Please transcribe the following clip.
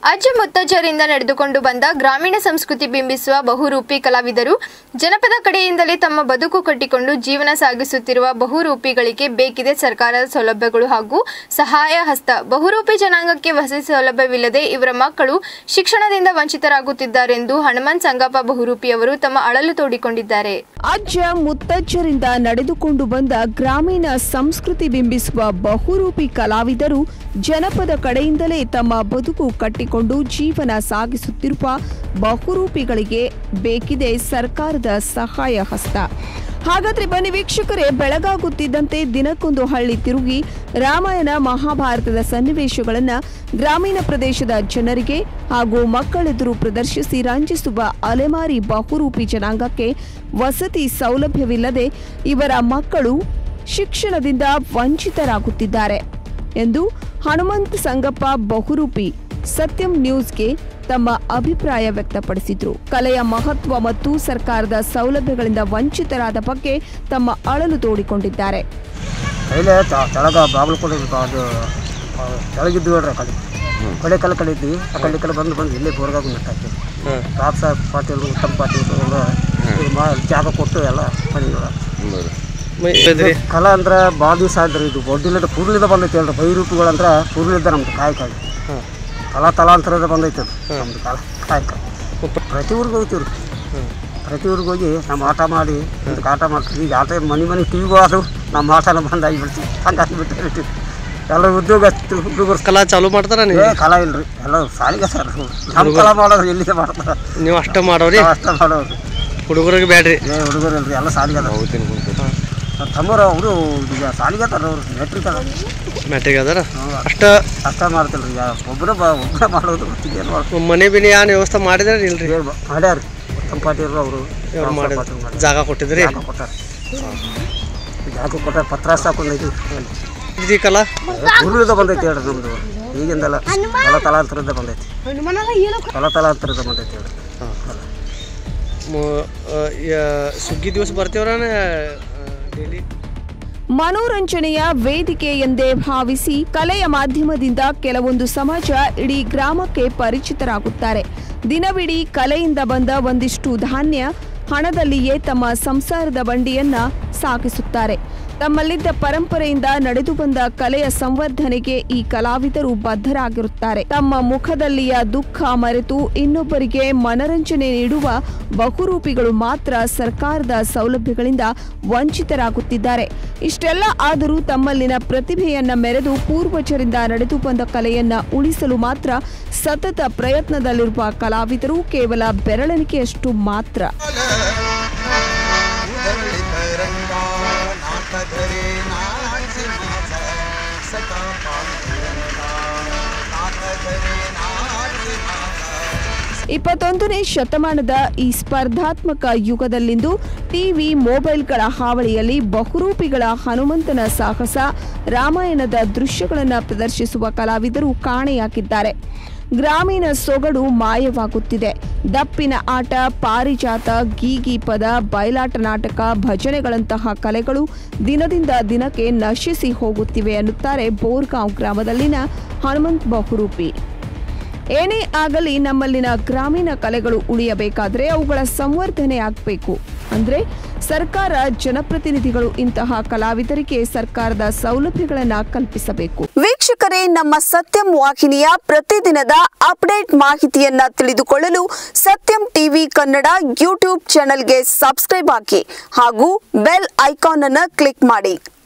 ಅಜ್ಜ ಮುತ್ತಜ್ಜರಿಂದ ನಡೆದುಕೊಂಡು ಬಂದ ಗ್ರಾಮೀಣ ಸಂಸ್ಕೃತಿ ಬಿಂಬಿಸುವ ಬಹುರೂಪಿ ಕಲಾವಿದರು ಜನಪದ ಕಡೆಯಿಂದಲೇ ತಮ್ಮ ಬದುಕು ಕಟ್ಟಿಕೊಂಡು ಜೀವನ ಸಾಗಿಸುತ್ತಿರುವ ಬಹುರೂಪಿಗಳಿಗೆ ಬೇಕಿದೆ ಸರ್ಕಾರದ ಸೌಲಭ್ಯಗಳು ಹಾಗೂ ಸಹಾಯ ಹಸ್ತ ಬಹುರೂಪಿ ಜನಾಂಗಕ್ಕೆ ವಸತಿ ಸೌಲಭ್ಯವಿಲ್ಲದೆ ಇವರ ಮಕ್ಕಳು ಶಿಕ್ಷಣದಿಂದ ವಂಚಿತರಾಗುತ್ತಿದ್ದಾರೆಂದು ಹನುಮಂತ್ ಸಂಗಪ್ಪ ಬಹುರೂಪಿಯವರು ತಮ್ಮ ಅಳಲು ತೋಡಿಕೊಂಡಿದ್ದಾರೆ ಅಜ್ಜ ಮುತ್ತಜ್ಜರಿಂದ ನಡೆದುಕೊಂಡು ಬಂದ ಗ್ರಾಮೀಣ ಸಂಸ್ಕೃತಿ ಬಿಂಬಿಸುವ ಬಹುರೂಪಿ ಕಲಾವಿದರು ಜನಪದ ಕಡೆಯಿಂದಲೇ ತಮ್ಮ ಬದುಕು ಕಟ್ಟಿಕೊಂಡು ಜೀವನ ಸಾಗಿಸುತ್ತಿರುವ ಬಹುರೂಪಿಗಳಿಗೆ ಬೇಕಿದೆ ಸರ್ಕಾರದ ಸಹಾಯ ಹಸ್ತ ಹಾಗಾದ್ರೆ ಬನ್ನಿ ವೀಕ್ಷಕರೇ ಬೆಳಗಾಗುತ್ತಿದ್ದಂತೆ ದಿನಕ್ಕೊಂದು ಹಳ್ಳಿ ತಿರುಗಿ ರಾಮಾಯಣ ಮಹಾಭಾರತದ ಸನ್ನಿವೇಶಗಳನ್ನು ಗ್ರಾಮೀಣ ಪ್ರದೇಶದ ಜನರಿಗೆ ಹಾಗೂ ಮಕ್ಕಳೆದುರು ಪ್ರದರ್ಶಿಸಿ ರಂಜಿಸುವ ಅಲೆಮಾರಿ ಬಹುರೂಪಿ ಜನಾಂಗಕ್ಕೆ ವಸತಿ ಸೌಲಭ್ಯವಿಲ್ಲದೆ ಇವರ ಮಕ್ಕಳು ಶಿಕ್ಷಣದಿಂದ ವಂಚಿತರಾಗುತ್ತಿದ್ದಾರೆ ಎಂದು ಹನುಮಂತ್ ಸಂಗಪ್ಪ ಬಹುರೂಪಿ ಸತ್ಯಂ ನ್ಯೂಸ್ಗೆ ತಮ್ಮ ಅಭಿಪ್ರಾಯ ವ್ಯಕ್ತಪಡಿಸಿದ್ರು ಕಲೆಯ ಮಹತ್ವ ಮತ್ತು ಸರ್ಕಾರದ ಸೌಲಭ್ಯಗಳಿಂದ ವಂಚಿತರಾದ ಬಗ್ಗೆ ತಮ್ಮ ಅಳಲು ತೋಡಿಕೊಂಡಿದ್ದಾರೆ ಕೈಲೇ ತ- ತೆಳಗ ಬಾಗಿಲು ಕೊಡಿ ಅದು ಆ, ತೆಳಗಿದ್ದು ಹೇಳ್ರಿ ಆ ಕಡೆ ಕಡೆ ಕಲ್ಲ ಕಡೆ ಇದ್ವಿ ಆ ಕಡೆ ಕಡೆ ಬಂದು ಬಂದು ಇಲ್ಲೇ ಬೋರ್ಗಾಗ ಮೆಟ್ಟಾಕ್ತೀವಿ ರಾಬ್ ಸಾಹೇಬ್ ಪಾಟೀಲ್ ಉತ್ತಮ್ ಪಾಟೀಲ್ ಅವರು ಇದು ಮಾ ಜಾಗ ಕೊಟ್ಟು ಎಲ್ಲ ಮಾಡಿದ್ರು ಕಲಾ ಅಂದ್ರೆ ಭಾಳ ದಿವಸ ಆಯ್ತು ಇದು ಬೊಡ್ಡಿಲಿಂದ ಪೂರ್ಲಿಂದ ಬಂದೈತಿ ಹೇಳ್ರಿ ಬೈರೂಪಿಗಳಂದ್ರೆ ಪೂರ್ಲಿಂದ ನಮ್ದು ಕಾಯಕ ಕಲಾ ತಲಾಂತರದ ಬಂದೈತಿ ಅದು ನಮ್ದು ಕಾಲ ಕಾಯಕ ಪ್ರತಿ ಊರಿಗೆ ಹೋಗ್ತೀವಿ ರೀ ಪ್ರತಿ ಊರಿಗೆ ಹೋಗಿ ನಮ್ಮ ಆಟ ಮಾಡಿ ಇದಕ್ಕೆ ಆಟ ಮಾಡ್ತೀವಿ ಈಗ ಆಟ ಮನೆ ಮನೆ ಟಿ ವಿಗೂ ಅದು ನಮ್ಮ ಆಟನ ಬಂದು ಆಗಿಬಿಡ್ತೀವಿ ಹಂಗೆ ಆಗಿಬಿಟ್ಟು ಎಲ್ಲ ಉದ್ಯೋಗ ಹಚ್ತು ಹುಡುಗರು ಕಲಾ ಚಾಲು ಮಾಡ್ತಾರ ನೀವು ಏ ಕಲಾ ಇಲ್ರಿ ಎಲ್ಲ ಸಾಲಿಗೆ ಸರ್ ನಮ್ಮ ಕಲಾ ಮಾಡೋರು ಎಲ್ಲಿಗೆ ಮಾಡ್ತಾರೆ ನೀವು ಅಷ್ಟ ಮಾಡೋರಿ ನಾವು ಅಷ್ಟೇ ಮಾಡೋರು ಹುಡುಗರಿಗೆ ಬ್ಯಾಡ್ರಿ ಏ ಹುಡುಗರು ಇಲ್ರಿ ಎಲ್ಲ ಸಾಲಿಗೆ ಅದಾರ ತಮ್ಮರು ಅವರು ಈಗ ಸಾಲಿಗೆ ಅದಾರ ಅವ್ರು ಮೆಟ್ರಿಕ್ ಅದ ಮ್ಯಾಟಿಗೆ ಅದಾರ ಅಷ್ಟ ಅಷ್ಟೇ ಮಾಡ್ತಿಲ್ರಿ ಈಗ ಒಬ್ಬರು ಬ ಒಬ್ಬರೇ ಮಾಡೋದು ಏನು ಮಾಡ್ತಾರೆ ಮನೆ ಬಿನಿ ಏನು ವ್ಯವಸ್ಥೆ ಮಾಡಿದ್ರೆ ಇಲ್ರಿ ಮಾಡ್ಯಾರ ಉತ್ತಮ್ ಪಾಟೀಲ್ ಅವರು ಇವ್ರು ಮಾಡಿದ್ರು ಜಾಗ ಕೊಟ್ಟಿದ್ರಿ ಜಾಗ ಕೊಟ್ಟಾರ ಜಾಗ ಕೊಟ್ಟಾರ ಪತ್ರ ಹಾಕೊಂಡೈತಿ ಇದಿ ಕಲಾ ಪೂರ್ವದ ಬಂದೈತಿ ಹೇಳ್ರಿ ನಮ್ದು ಈಗಿಂದಲ್ಲ ಕಲಾ ತಲಾಂತರದಿಂದ ಬಂದೈತಿ ಕಲಾ ತಲಾಂತರದ ಬಂದೈತಿ ಹೇಳ್ರಿ ಮು- ಆ, ಯಾ- ಸುಗ್ಗಿ ದಿವಸ ಬರ್ತೀವ್ರ ಡೈಲಿ ಮನೋರಂಜನೆಯ ವೇದಿಕೆ ಎಂದೇ ಭಾವಿಸಿ ಕಲೆಯ ಮಾಧ್ಯಮದಿಂದ ಕೆಲವೊಂದು ಸಮಾಜ ಇಡೀ ಗ್ರಾಮಕ್ಕೆ ಪರಿಚಿತರಾಗುತ್ತಾರೆ ದಿನವಿಡೀ ಕಲೆಯಿಂದ ಬಂದ ಒಂದಿಷ್ಟು ಧಾನ್ಯ ಹಣದಲ್ಲಿಯೇ ತಮ್ಮ ಸಂಸಾರದ ಬಂಡಿಯನ್ನ ಸಾಗಿಸುತ್ತಾರೆ ತಮ್ಮಲ್ಲಿದ್ದ ಪರಂಪರೆಯಿಂದ ನಡೆದು ಬಂದ ಕಲೆಯ ಸಂವರ್ಧನೆಗೆ ಈ ಕಲಾವಿದರು ಬದ್ಧರಾಗಿರುತ್ತಾರೆ ತಮ್ಮ ಮುಖದಲ್ಲಿಯ ದುಃಖ ಮರೆತು ಇನ್ನೊಬ್ಬರಿಗೆ ಮನರಂಜನೆ ನೀಡುವ ಬಹುರೂಪಿಗಳು ಮಾತ್ರ ಸರ್ಕಾರದ ಸೌಲಭ್ಯಗಳಿಂದ ವಂಚಿತರಾಗುತ್ತಿದ್ದಾರೆ ಇಷ್ಟೆಲ್ಲ ಆದರೂ ತಮ್ಮಲ್ಲಿನ ಪ್ರತಿಭೆಯನ್ನ ಮೆರೆದು ಪೂರ್ವಜರಿಂದ ನಡೆದು ಬಂದ ಕಲೆಯನ್ನ ಉಳಿಸಲು ಮಾತ್ರ ಸತತ ಪ್ರಯತ್ನದಲ್ಲಿರುವ ಕಲಾವಿದರು ಕೇವಲ ಬೆರಳೆಣಿಕೆಯಷ್ಟು ಮಾತ್ರ ಇಪ್ಪತ್ತೊಂದನೇ ಶತಮಾನದ ಈ ಸ್ಪರ್ಧಾತ್ಮಕ ಯುಗದಲ್ಲಿಂದು ಟಿವಿ ಮೊಬೈಲ್ಗಳ ಹಾವಳಿಯಲ್ಲಿ ಬಹುರೂಪಿಗಳ ಹನುಮಂತನ ಸಾಹಸ ರಾಮಾಯಣದ ದೃಶ್ಯಗಳನ್ನು ಪ್ರದರ್ಶಿಸುವ ಕಲಾವಿದರು ಕಾಣೆಯಾಗಿದ್ದಾರೆ ಗ್ರಾಮೀಣ ಸೊಗಡು ಮಾಯವಾಗುತ್ತಿದೆ ದಪ್ಪಿನ ಆಟ ಪಾರಿಜಾತ ಗೀಗಿ ಪದ ಬಯಲಾಟ ನಾಟಕ ಭಜನೆಗಳಂತಹ ಕಲೆಗಳು ದಿನದಿಂದ ದಿನಕ್ಕೆ ನಶಿಸಿ ಹೋಗುತ್ತಿವೆ ಅನ್ನುತ್ತಾರೆ ಬೋರ್ಗಾಂವ್ ಗ್ರಾಮದಲ್ಲಿನ ಹನುಮಂತ್ ಬಹುರೂಪಿ ಏನೇ ಆಗಲಿ ನಮ್ಮಲ್ಲಿನ ಗ್ರಾಮೀಣ ಕಲೆಗಳು ಉಳಿಯಬೇಕಾದ್ರೆ ಅವುಗಳ ಸಂವರ್ಧನೆ ಆಗಬೇಕು ಅಂದ್ರೆ ಸರ್ಕಾರ ಜನಪ್ರತಿನಿಧಿಗಳು ಇಂತಹ ಕಲಾವಿದರಿಗೆ ಸರ್ಕಾರದ ಸೌಲಭ್ಯಗಳನ್ನ ಕಲ್ಪಿಸಬೇಕು ವೀಕ್ಷಕರೇ ನಮ್ಮ ಸತ್ಯಂ ವಾಹಿನಿಯ ಪ್ರತಿದಿನದ ಅಪ್ಡೇಟ್ ಮಾಹಿತಿಯನ್ನ ತಿಳಿದುಕೊಳ್ಳಲು ಸತ್ಯಂ ಟಿವಿ ಕನ್ನಡ ಯೂಟ್ಯೂಬ್ ಚಾನೆಲ್ಗೆ ಸಬ್ಸ್ಕ್ರೈಬ್ ಹಾಕಿ ಹಾಗೂ ಬೆಲ್ ಐಕಾನ್ ಅನ್ನು ಕ್ಲಿಕ್ ಮಾಡಿ